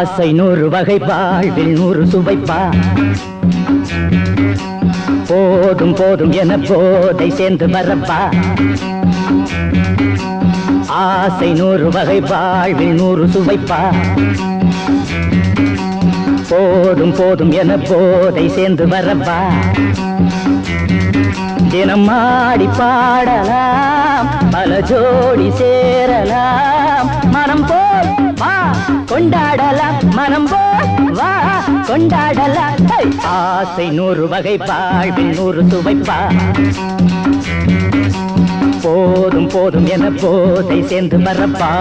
ஆசை நூறு வகை வாழ்வில் நூறு சுவைப்பா போதும் போதும் என போதை சேர்ந்து வரப்பா ஆசை நூறு வகை வாழ்வில் நூறு சுவைப்பா போதும் போதும் என போதை சேர்ந்து வரப்பா தினம் ஆடி பாடலாம் பல ஜோடி சேரலாம் மனம் போல் வா கொண்டாடலாம் மனம் போல் வா கொண்டாடலாம் ஹை! ஆசை நூறு வகை வாழ்வில் நூறு சுவைப்பா போதும் போதும் என போதை சேர்ந்து வரப்பா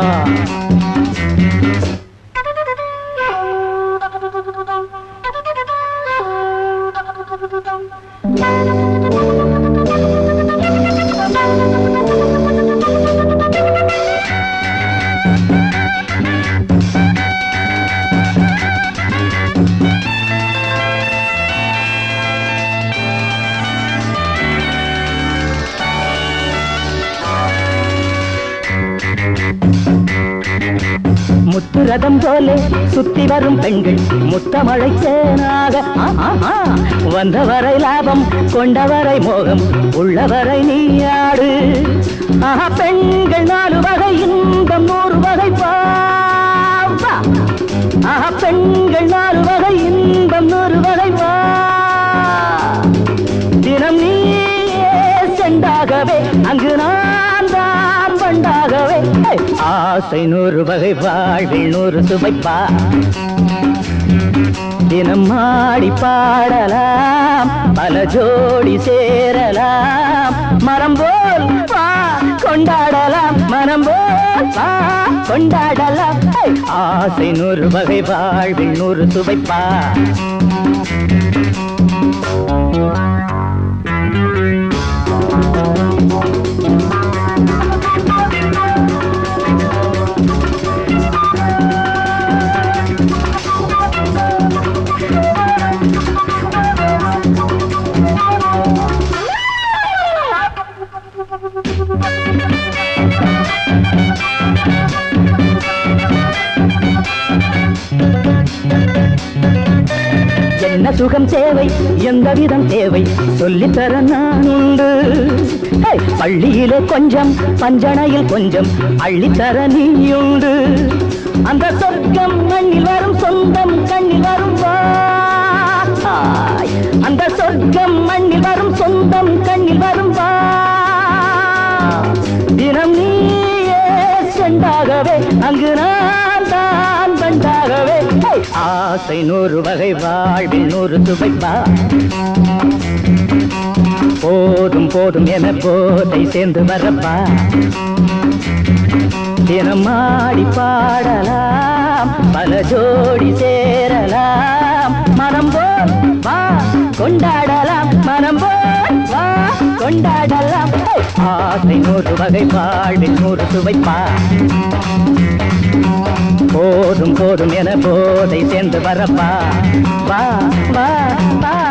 முத்துரதம் போலே சுத்தி வரும் பெண்கள் முத்தமழை தேனாக ஆ, ஆ, ஆ. வந்தவரை லாபம் கொண்டவரை மோகம் உள்ளவரை நீயாடு ஆஹா பெண்கள் நாலு வகை இன்பம் நூறு வகை பாவா ஆஹா பெண்கள் நாலு வகை இன்பம் நூறு வகை வா தினம் நீயே செண்டாகவே அங்கு நான் தான் பண்டாகவே ஹே! ஆசை நூறு வகை வாழ்வில் நூறு சுவைப்பா தினம் ஆடி பாடலாம் பல ஜோடி சேரலாம் மரம் போல் வா கொண்டாடலாம் மனம் போல் வா கொண்டாடலாம் ஹே! ஆசை நூறு வகை வாழ்வில் நூறு சுவைப்பா என்ன சுகம் தேவை எந்த விதம் தேவை சொல்லித்தர நான் உண்டு ஹே! பள்ளியிலே கொஞ்சம் பஞ்சனையில் கொஞ்சம் அள்ளித்தர நீயுண்டு அந்த சொர்க்கம் மண்ணில் வரும் சொந்தம் கண்ணில் வரும் வாய் அந்த சொர்க்கம் மண்ணில் வரும் சொந்தம் கண்ணில் வரும் வா தினம் நீயே செண்டாகவே அங்கு நான் தான் பண்டாகவே ஹே! ஆசை நூறு வகை வாழ்வில் நூறு சுவைப்பா போதும் போதும் என போதை சேர்ந்து வரப்பா தினம் ஆடி பாடலாம் பல ஜோடி சேரலாம் மனம் போல் வா கொண்டாடலாம் மனம் போல் வா கொண்டாடலாம் ஹே! ஆசை நூறு வகை வாழ்வில் நூறு சுவைப்பா போதும் போதும் என போதை சேர்ந்து வரப்பா வா வா வா